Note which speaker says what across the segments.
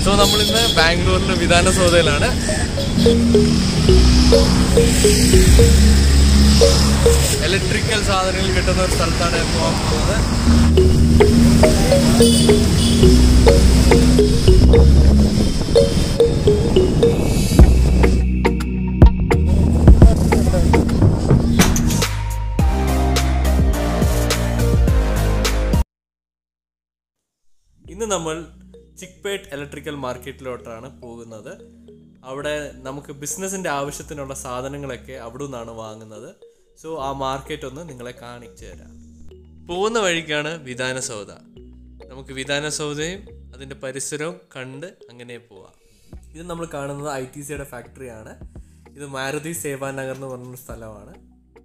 Speaker 1: so നമ്മൾ ഇന്ന് ബാംഗ്ലൂരിലെ വിധാനസൗധയിലാണ് ഇലക്ട്രിക്കൽ സാധനങ്ങൾ കിട്ടുന്ന ഒരു സ്ഥലത്താണ് ഞാൻ പോകാൻ പോകുന്നത് ഇന്ന് നമ്മൾ ചിക്പേട്ട് ഇലക്ട്രിക്കൽ മാർക്കറ്റിലോട്ടാണ് പോകുന്നത് അവിടെ നമുക്ക് ബിസിനസ്സിൻ്റെ ആവശ്യത്തിനുള്ള സാധനങ്ങളൊക്കെ അവിടെ നിന്നാണ് വാങ്ങുന്നത് സോ ആ മാർക്കറ്റ് ഒന്ന് നിങ്ങളെ കാണിച്ചു തരാം പോകുന്ന വഴിക്കാണ് വിധാനസൗധ നമുക്ക് വിധാനസൗധയും അതിൻ്റെ പരിസരവും കണ്ട് അങ്ങനെ പോവാം ഇത് നമ്മൾ കാണുന്നത് ഐ ടി സിയുടെ ഫാക്ടറിയാണ് ഇത് മാരുതി സേവാനഗർ എന്ന് പറഞ്ഞൊരു സ്ഥലമാണ്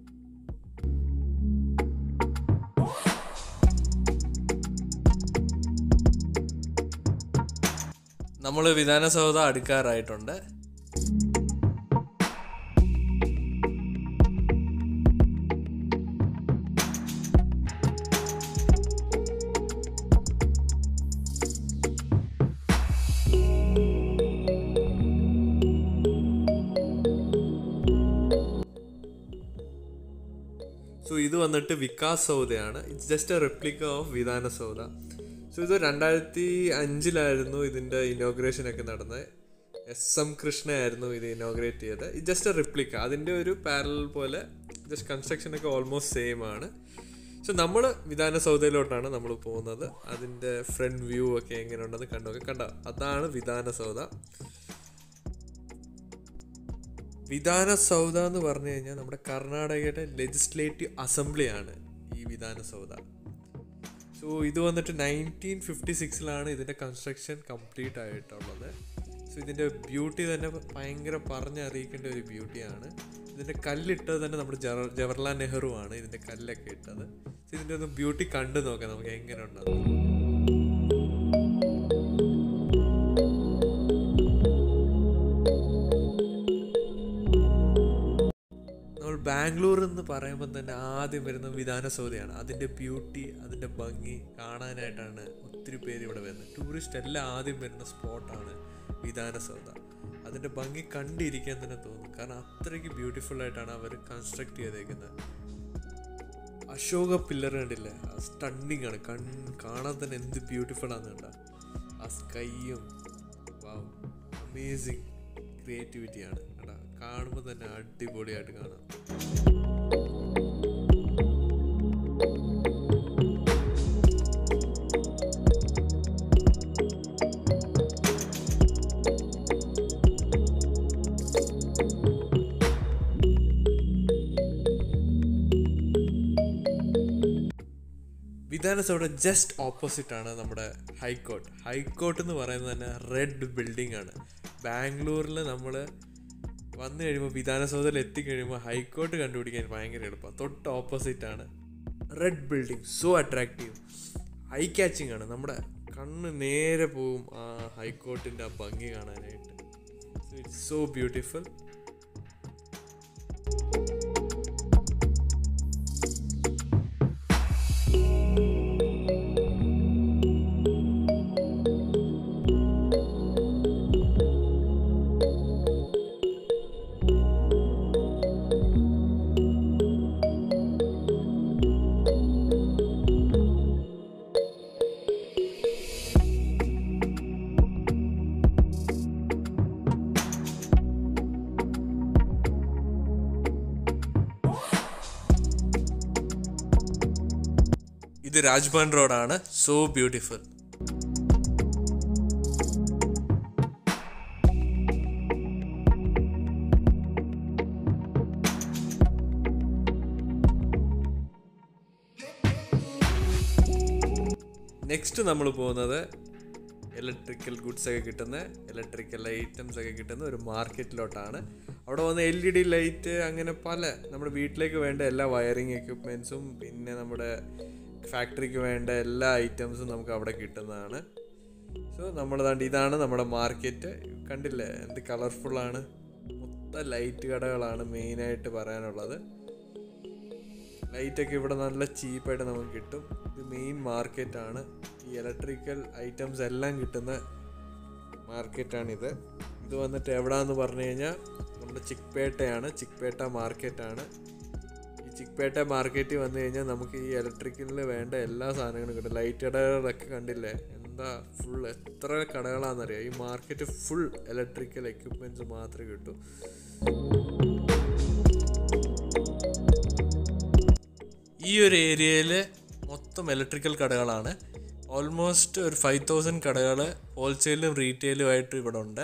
Speaker 1: നമ്മൾ വിധാനസൗധ അടുക്കാറായിട്ടുണ്ട് സോ ഇത് വന്നിട്ട് വികാസ് സൗദയാണ് it's just a replica of Vidhana Soudha so ഇത് രണ്ടായിരത്തി അഞ്ചിലായിരുന്നു ഇതിൻ്റെ ഇനോഗ്രേഷൻ ഒക്കെ നടന്നത് എസ് എം കൃഷ്ണയായിരുന്നു ഇത് ഇനോഗ്രേറ്റ് ചെയ്തത് ഇത് ജസ്റ്റ് എ റിപ്ലിക്ക അതിൻ്റെ ഒരു പാരൽ പോലെ ജസ്റ്റ് കൺസ്ട്രക്ഷൻ ഒക്കെ ഓൾമോസ്റ്റ് സെയിം ആണ് സോ നമ്മൾ വിധാനസൗധയിലോട്ടാണ് നമ്മൾ പോകുന്നത് അതിൻ്റെ ഫ്രണ്ട് വ്യൂ ഒക്കെ എങ്ങനെയുണ്ടെന്ന് കണ്ടു കണ്ട അതാണ് വിധാനസൗധ വിധാനസൗധ എന്ന് പറഞ്ഞു കഴിഞ്ഞാൽ നമ്മുടെ കർണാടകയുടെ ലെജിസ്ലേറ്റീവ് അസംബ്ലിയാണ് ഈ വിധാനസൗധ സോ ഇത് വന്നിട്ട് നയൻറ്റീൻ ഫിഫ്റ്റി സിക്സിലാണ് ഇതിൻ്റെ കൺസ്ട്രക്ഷൻ കംപ്ലീറ്റ് ആയിട്ടുള്ളത് സോ ഇതിൻ്റെ ബ്യൂട്ടി തന്നെ ഭയങ്കര പറഞ്ഞറിയിക്കേണ്ട ഒരു ബ്യൂട്ടിയാണ് ഇതിൻ്റെ കല്ലിട്ടത് തന്നെ നമ്മുടെ ജവഹർ ജവഹർലാൽ നെഹ്റു ആണ് ഇതിൻ്റെ കല്ലൊക്കെ ഇട്ടത് സോ ഇതിൻ്റെ ഒന്ന് ബ്യൂട്ടി കണ്ടു നോക്കാം നമുക്ക് എങ്ങനെ ഉണ്ടെന്ന് നമ്മൾ ബാംഗ്ലൂർ എന്ന് പറയുമ്പോൾ തന്നെ ആദ്യം വരുന്ന വിധാനസൗധയാണ് അതിൻ്റെ ബ്യൂട്ടി അതിൻ്റെ ഭംഗി കാണാനായിട്ടാണ് ഒത്തിരി പേര് ഇവിടെ വരുന്നത് ടൂറിസ്റ്റ് എല്ലാം ആദ്യം വരുന്ന സ്പോട്ടാണ് വിധാനസൗധ അതിൻ്റെ ഭംഗി കണ്ടിരിക്കാൻ തന്നെ തോന്നും കാരണം അത്രയ്ക്ക് ബ്യൂട്ടിഫുൾ ആയിട്ടാണ് അവർ കൺസ്ട്രക്ട് ചെയ്തേക്കുന്നത് അശോക പില്ലർ കണ്ടില്ലേ ആ സ്റ്റണ്ണിങ് ആണ് കൺ കാണാൻ തന്നെ എന്ത് ബ്യൂട്ടിഫുൾ ആണെന്ന് കണ്ട ആ സ്കൈയും വാവ് അമേസിങ് ക്രിയേറ്റിവിറ്റിയാണ് കണ്ടാ കാണുമ്പോൾ തന്നെ അടിപൊളിയായിട്ട് കാണാം വിധാനസൗധ ജസ്റ്റ് ഓപ്പോസിറ്റ് ആണ് നമ്മുടെ ഹൈക്കോർട്ട് ഹൈക്കോർട്ട് എന്ന് പറയുന്നത് തന്നെ റെഡ് ബിൽഡിംഗ് ആണ് ബാംഗ്ലൂരിൽ നമ്മൾ വന്നു കഴിയുമ്പോൾ വിധാനസൗധയിൽ എത്തിക്കഴിയുമ്പോൾ ഹൈക്കോർട്ട് കണ്ടുപിടിക്കാൻ ഭയങ്കര എളുപ്പമാണ് തൊട്ട് ഓപ്പോസിറ്റ് ആണ് red building so attractive eye catching ആണ് നമ്മുടെ കണ്ണ് നേരെ പോവും ആ ഹൈക്കോർട്ടിൻ്റെ ആ ഭംഗി കാണാനായിട്ട് സോ ഇറ്റ്സ് സോ ബ്യൂട്ടിഫുൾ ഇത് രാജ്ഭവൻ റോഡാണ് സോ ബ്യൂട്ടിഫുൾ നെക്സ്റ്റ് നമ്മൾ പോകുന്നത് ഇലക്ട്രിക്കൽ ഗുഡ്സ് ഒക്കെ കിട്ടുന്ന ഇലക്ട്രിക്കൽ ഐറ്റംസ് ഒക്കെ കിട്ടുന്ന ഒരു മാർക്കറ്റിലോട്ടാണ് അവിടെ വന്ന് എൽ ഇ ഡി ലൈറ്റ് അങ്ങനെ പല നമ്മുടെ വീട്ടിലേക്ക് വേണ്ട എല്ലാ വയറിങ് എക്യുപ്മെൻസും പിന്നെ നമ്മുടെ ഫാക്ടറിക്ക് വേണ്ട എല്ലാ ഐറ്റംസും നമുക്ക് അവിടെ കിട്ടുന്നതാണ് സോ നമ്മൾ ദാണ്ട് ഇതാണ് നമ്മുടെ മാർക്കറ്റ് കണ്ടില്ലേ എന്ത് കളർഫുള്ളാണ് മൊത്തം ലൈറ്റ് കടകളാണ് മെയിനായിട്ട് പറയാനുള്ളത് ലൈറ്റൊക്കെ ഇവിടെ നല്ല ചീപ്പായിട്ട് നമുക്ക് കിട്ടും ഇത് മെയിൻ മാർക്കറ്റാണ് ഈ ഇലക്ട്രിക്കൽ ഐറ്റംസ് എല്ലാം കിട്ടുന്ന മാർക്കറ്റാണിത് ഇത് വന്നിട്ട് എവിടാന്ന് പറഞ്ഞു കഴിഞ്ഞാൽ നമ്മുടെ ചിക്പേട്ടയാണ് ചിക്പേട്ട മാർക്കറ്റാണ് ഈ ചിക്പേട്ട മാർക്കറ്റിൽ വന്നു കഴിഞ്ഞാൽ നമുക്ക് ഈ ഇലക്ട്രിക്കലിൽ വേണ്ട എല്ലാ സാധനങ്ങളും കിട്ടും ലൈറ്റ് കടകളൊക്കെ കണ്ടില്ലേ എന്താ ഫുൾ എത്ര കടകളാണെന്നറിയാം ഈ മാർക്കറ്റ് ഫുൾ ഇലക്ട്രിക്കൽ എക്യുപ്മെൻറ്റ്സ് മാത്രമേ കിട്ടൂ ഈ ഒരു ഏരിയയിൽ മൊത്തം ഇലക്ട്രിക്കൽ കടകളാണ് ഓൾമോസ്റ്റ് ഒരു ഫൈവ് തൗസൻഡ് കടകൾ ഹോൾസെയിലും റീറ്റെയിലും ആയിട്ട് ഇവിടെ ഉണ്ട്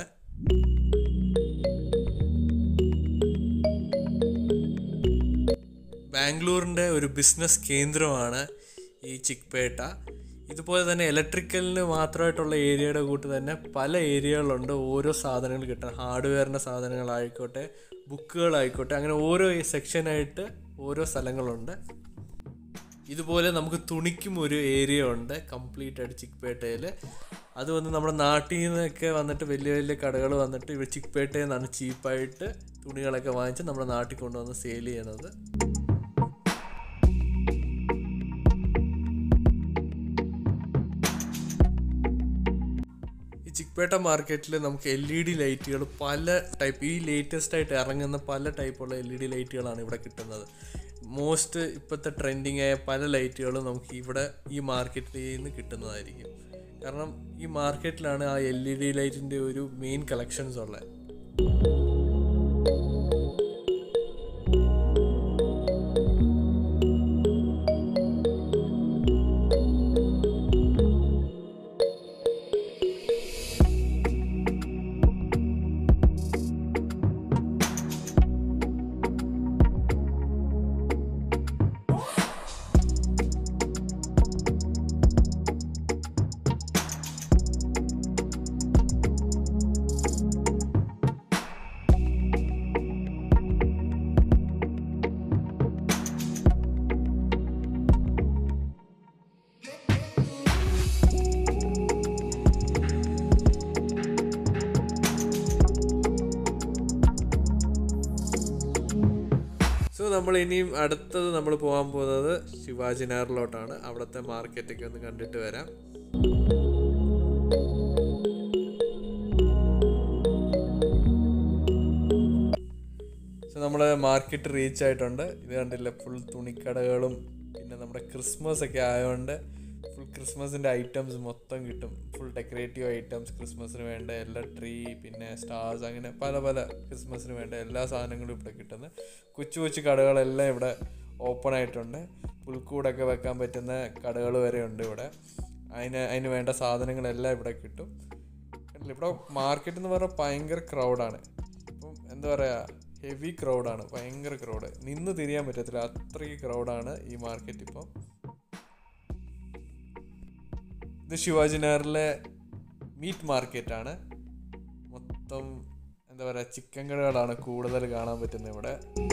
Speaker 1: ബാംഗ്ലൂരിൻ്റെ ഒരു ബിസിനസ് കേന്ദ്രമാണ് ഈ ചിക്പേട്ട ഇതുപോലെ തന്നെ ഇലക്ട്രിക്കലിന് മാത്രമായിട്ടുള്ള ഏരിയയുടെ കൂട്ട് തന്നെ പല ഏരിയകളുണ്ട് ഓരോ സാധനങ്ങൾ കിട്ടാൻ ഹാർഡ്വെയറിൻ്റെ സാധനങ്ങളായിക്കോട്ടെ ബുക്കുകളായിക്കോട്ടെ അങ്ങനെ ഓരോ സെക്ഷനായിട്ട് ഓരോ സ്ഥലങ്ങളുണ്ട് ഇതുപോലെ നമുക്ക് തുണിക്കും ഒരു ഏരിയ ഉണ്ട് കംപ്ലീറ്റ് ആയിട്ട് ചിക്പേട്ടയിൽ അത് വന്ന് നമ്മുടെ നാട്ടിൽ നിന്നൊക്കെ വന്നിട്ട് വലിയ വലിയ കടകൾ വന്നിട്ട് ഇവിടെ ചിക്പേട്ടയിൽ നിന്നാണ് ചീപ്പായിട്ട് തുണികളൊക്കെ വാങ്ങിച്ച് നമ്മുടെ നാട്ടിൽ കൊണ്ടുവന്ന് സെയിൽ ചെയ്യുന്നത് ഈ ചിക്പേട്ട മാർക്കറ്റിൽ നമുക്ക് എൽ ഇ ഡി ലൈറ്റുകൾ പല ടൈപ്പ് ഈ ലേറ്റസ്റ്റ് ആയിട്ട് ഇറങ്ങുന്ന പല ടൈപ്പുള്ള എൽ ഇ ഡി ലൈറ്റുകളാണ് ഇവിടെ കിട്ടുന്നത് മോസ്റ്റ് ഇപ്പോഴത്തെ ട്രെൻഡിങ് ആയ പല ലൈറ്റുകളും നമുക്ക് ഇവിടെ ഈ മാർക്കറ്റിൽ നിന്ന് കിട്ടുന്നതായിരിക്കും കാരണം ഈ മാർക്കറ്റിലാണ് ആ എൽ ഇ ഡി ലൈറ്റിൻ്റെ ഒരു മെയിൻ കളക്ഷൻസ് ഉള്ളത് സോ നമ്മൾ ഇനിയും അടുത്തത് നമ്മൾ പോകാൻ പോകുന്നത് ശിവാജി നഗറിലോട്ടാണ് അവിടുത്തെ മാർക്കറ്റൊക്കെ ഒന്ന് കണ്ടിട്ട് വരാം സോ നമ്മൾ മാർക്കറ്റ് റീച്ച് ആയിട്ടുണ്ട് ഇത് കണ്ടില്ല ഫുൾ തുണിക്കടകളും പിന്നെ നമ്മുടെ ക്രിസ്മസ് ഒക്കെ ആയതുകൊണ്ട് ഫുൾ ക്രിസ്മസിൻ്റെ ഐറ്റംസ് മൊത്തം കിട്ടും ഫുൾ ഡെക്കറേറ്റീവ് ഐറ്റംസ് ക്രിസ്മസിന് വേണ്ട എല്ലാ ട്രീ പിന്നെ സ്റ്റാർസ് അങ്ങനെ പല പല ക്രിസ്മസിന് വേണ്ട എല്ലാ സാധനങ്ങളും ഇവിടെ കിട്ടുന്നു കൊച്ചു കൊച്ചു കടകളെല്ലാം ഇവിടെ ഓപ്പൺ ആയിട്ടുണ്ട് പുൽക്കൂടൊക്കെ വെക്കാൻ പറ്റുന്ന കടകൾ വരെ ഉണ്ട് ഇവിടെ അതിന് അതിന് വേണ്ട സാധനങ്ങളെല്ലാം ഇവിടെ കിട്ടും കണ്ടില്ലേ, ഇവിടെ മാർക്കറ്റ് എന്ന് പറഞ്ഞാൽ ഭയങ്കര ക്രൗഡാണ് ഇപ്പം എന്താ പറയുക ഹെവി ക്രൗഡാണ് ഭയങ്കര ക്രൗഡ് നിന്ന് തിരിയാൻ പറ്റത്തില്ല അത്രയ്ക്ക് ക്രൗഡാണ് ഈ മാർക്കറ്റ് ഇപ്പം ഇത് ശിവാജി നഗറിലെ മീറ്റ് മാർക്കറ്റാണ് മൊത്തം എന്താ പറയുക ചിക്കൻ കടകളാണ് കൂടുതൽ കാണാൻ പറ്റുന്നത് ഇവിടെ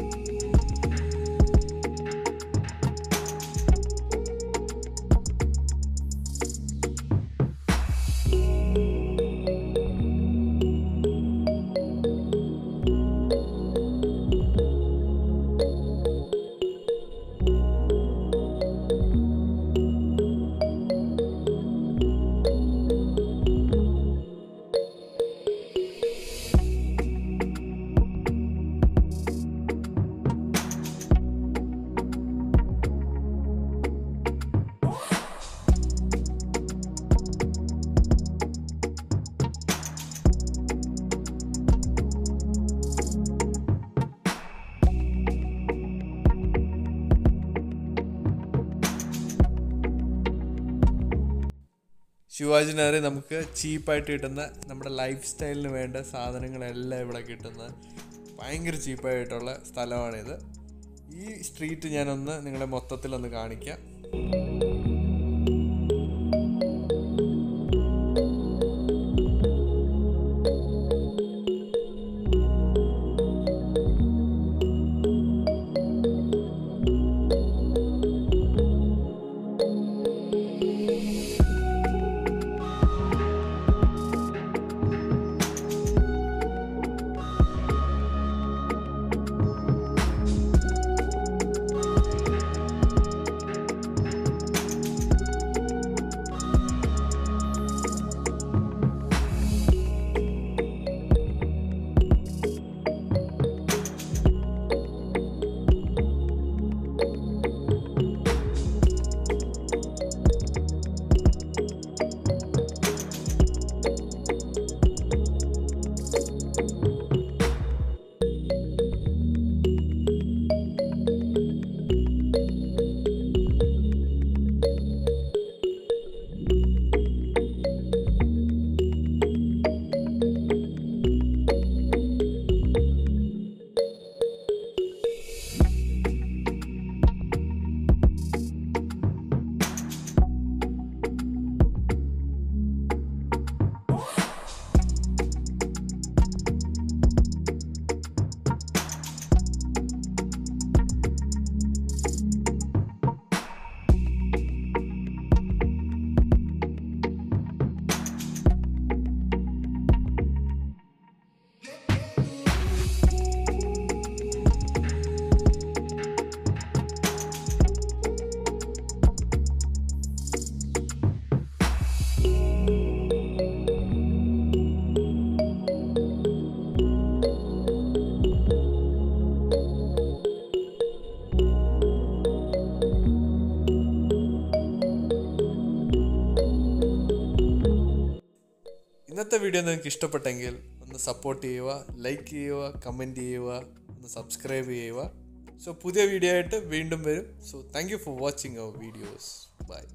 Speaker 1: ശിവാജി നഗറിൽ നമുക്ക് ചീപ്പായിട്ട് കിട്ടുന്ന നമ്മുടെ ലൈഫ് സ്റ്റൈലിന് വേണ്ട സാധനങ്ങളെല്ലാം ഇവിടെ കിട്ടുന്ന ഭയങ്കര ചീപ്പായിട്ടുള്ള സ്ഥലമാണിത് ഈ സ്ട്രീറ്റ് ഞാനൊന്ന് നിങ്ങളെ മൊത്തത്തിലൊന്ന് കാണിക്കാം ഇന്നത്തെ വീഡിയോ നിങ്ങൾക്ക് ഇഷ്ടപ്പെട്ടെങ്കിൽ ഒന്ന് സപ്പോർട്ട് ചെയ്യുക ലൈക്ക് ചെയ്യുക കമൻറ്റ് ചെയ്യുക ഒന്ന് സബ്സ്ക്രൈബ് ചെയ്യുക സോ പുതിയ വീഡിയോ ആയിട്ട് വീണ്ടും വരും so thank you for watching our videos by